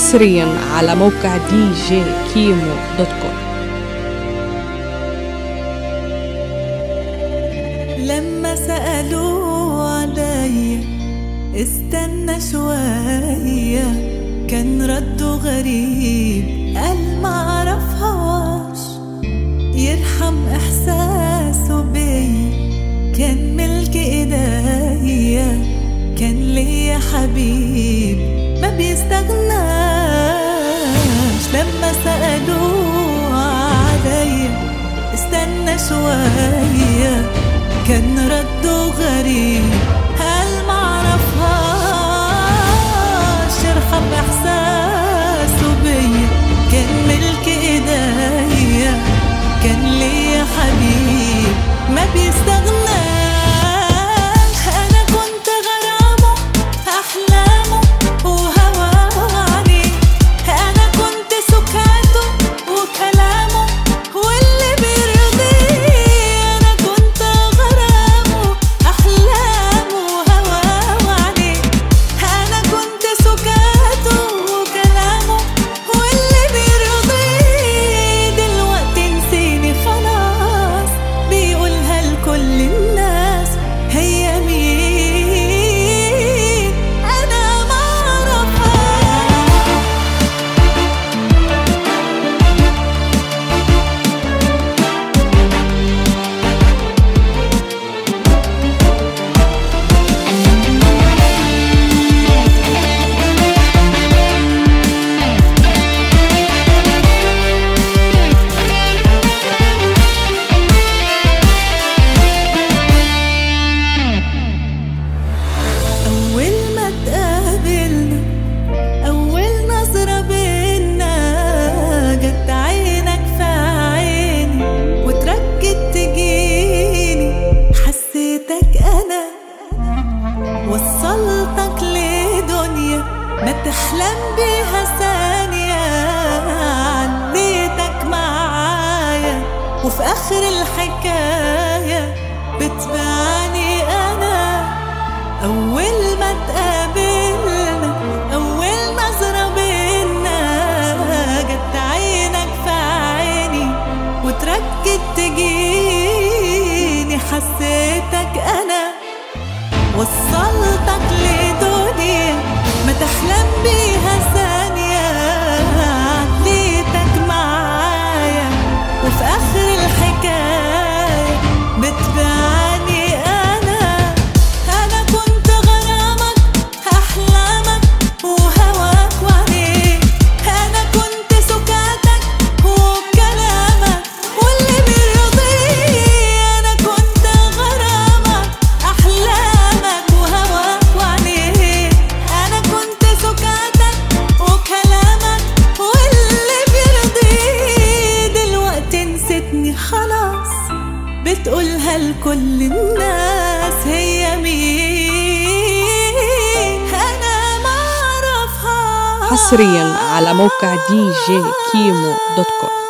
حصريا على موقع دي جي كيمو دوت كوم لما سألوا عليا استنى شوية كان رده غريب قال معرفهاش يرحم إحساسه بيا كان ملك إيديا كان ليا حبيب ما بيستغناش لما سألوا عليا استنى شوية كان رده غريب هل معرفهاش يرحم إحساسه بيا كان ملك إيديا كان ليا حبيب ما بيستغناش أنا كنت غرامه أحلامه وهواه عليه أنا كنت سكاته وكلامه واللي بيرضيه أنا كنت غرامه أحلامه وهواه عليه أنا كنت سكاته وكلامه واللي بيرضيه دلوقتي نسيني خلاص بيقولها لكل الناس هي مين أنا ما أعرفها أول ما تقابلنا أول نظرة بينا جت عينك في عيني وتركت تجيني حسيتك أنا وصلتك لدنيا ما تحلم بيها ثانية عديتك معايا وفي آخر الحكاية بتبعني أنا أول ما تقابلنا أول نظرة بينا جت عينك في عيني وتركت تجيني حسيتك أنا وصلتك لدنيا ما تحلم بيها ثانية عديتك معايا وفي آخر الحكاية بتبعني أنا أنا كنت غرامك أحلامك وهواك وعينيك أنا كنت سكاتك وكلامك واللي بيرضيه أنا كنت غرامك أحلامك وهواك وعينيك أنا كنت سكاتك وكلامك واللي بيرضيه دلوقتي نسيتني خلاص بتقولها لكل الناس هي مين أنا ما أعرفها حصريا على موقع دي جي كيمو دوت كوم